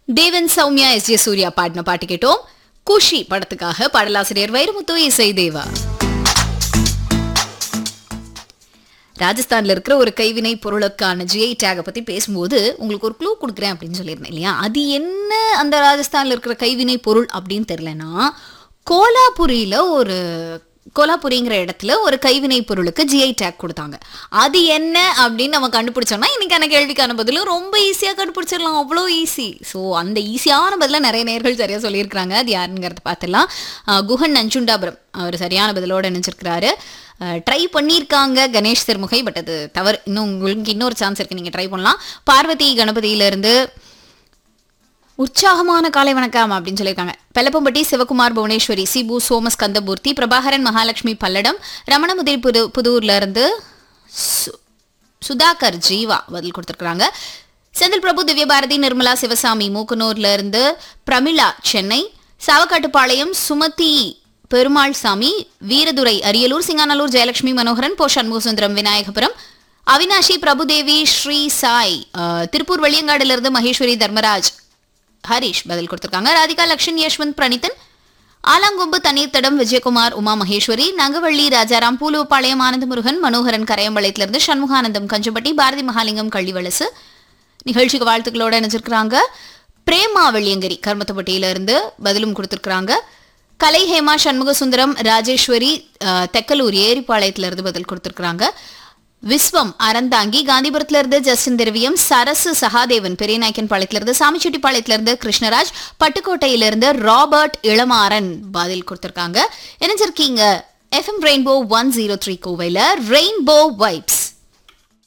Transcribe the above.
தேவன் Soumya S J Surya பாடின பாட்டு கேட்டோம் குஷி படத்துக்காக பாடலாசிரியர் வைரமுத்து இசை தேவா ராஜஸ்தான்ல இருக்கிற ஒரு கைவினை பொருளுக்கான ஜிஐ டேகை பத்தி பேசும்போது உங்களுக்கு ஒரு க்ளூ கொடுக்குறேன் அப்படின்னு சொல்லியிருந்தேன் இல்லையா அது என்ன அந்த ராஜஸ்தான்ல இருக்கிற கைவினை பொருள் அப்படின்னு தெரியலனா கோலாபுரியில ஒரு கோலாபுரிங்கிற இடத்துல ஒரு கைவினை பொருளுக்கு ஜிஐ டேக் கொடுத்தாங்க அது என்ன அப்படின்னு நம்ம கண்டுபிடிச்சோம்னா இன்னைக்கான கேள்விக்கான பதிலும் ரொம்ப ஈஸியாக கண்டுபிடிச்சிடலாம் அவ்வளோ ஈஸி ஸோ அந்த ஈஸியான பதில நிறைய நேர்கள் சரியாக சொல்லியிருக்கிறாங்க அது யாருங்கிறத பார்த்துலாம் அஹ் குஹன் நஞ்சுண்டாபுரம் அவர் சரியான பதிலோட நினைச்சிருக்கிறாரு ட்ரை பண்ணியிருக்காங்க கணேஷ் திருமுகை பட் அது தவறு இன்னும் உங்களுக்கு இன்னொரு சான்ஸ் இருக்கு நீங்க ட்ரை பண்ணலாம் பார்வதி கணபதியிலிருந்து உற்சாகமான காலை வணக்கம் அப்படின்னு சொல்லியிருக்காங்க பெலப்பம்பட்டி சிவகுமார் புவனேஸ்வரி சிபு சோமஸ் கந்தபூர்த்தி பிரபாகரன் மகாலட்சுமி பல்லடம் ரமணமுதிரி புது புதூர்ல இருந்து சு- சுதாகர் ஜீவா பதில் கொடுத்துருக்காங்க செந்தில் பிரபு திவ்யபாரதி நிர்மலா சிவசாமி மூக்கனூர்ல இருந்து பிரமிளா சென்னை சாவக்காட்டுப்பாளையம் சுமதி பெருமாள் சாமி வீரதுரை அரியலூர் சிங்கானல்லூர் ஜெயலட்சுமி மனோகரன் போ சண்முகசுந்தரம் விநாயகபுரம் அவினாஷி பிரபுதேவி ஸ்ரீ சாய் அஹ், திருப்பூர் வெளியங்காடுல இருந்து மகேஸ்வரி தர்மராஜ் ஹரிஷ் பதில் கொடுத்திருக்காங்க ராதிகா லக்ஷ்மண் யஷ்வந்த் பிரணித்தன் ஆலாங்கொம்பு தண்ணீர் தடம் விஜயகுமார் உமா மகேஸ்வரி நங்கவள்ளி ராஜாராம் பூலுவப்பாளையம் ஆனந்த முருகன் மனோகரன் கரையம்பாளையத்திலிருந்து சண்முகானந்தம் கஞ்சம்பட்டி பாரதி மகாலிங்கம் கள்ளிவலசு நிகழ்ச்சிக்கு வாழ்த்துக்களோட நினைச்சிருக்கிறாங்க பிரேமா வெள்ளியங்கரி கர்மத்தப்பட்டியில இருந்து பதிலும் கொடுத்திருக்கிறாங்க கலை ஹேமா சண்முக சுந்தரம் ராஜேஸ்வரி அஹ், தெக்கலூர் ஏரிப்பாளையத்துல இருந்து பதில் கொடுத்திருக்கிறாங்க விஸ்வம் அறந்தாங்கி காந்திபுரத்துல இருந்து ஜஸ்டின் திரவியம் சரசு சகாதேவன் பெரியநாயக்கன் பாளையத்துல இருந்து சாமிச்செட்டிப்பாளையத்துல இருந்து கிருஷ்ணராஜ் பட்டுக்கோட்டையில இருந்து ராபர்ட் இளமாறன் பதில் கொடுத்திருக்காங்க இணைஞ்சிருக்கீங்க FM Rainbow one zero three கோவையில் ரெயின்போ வைப்ஸ்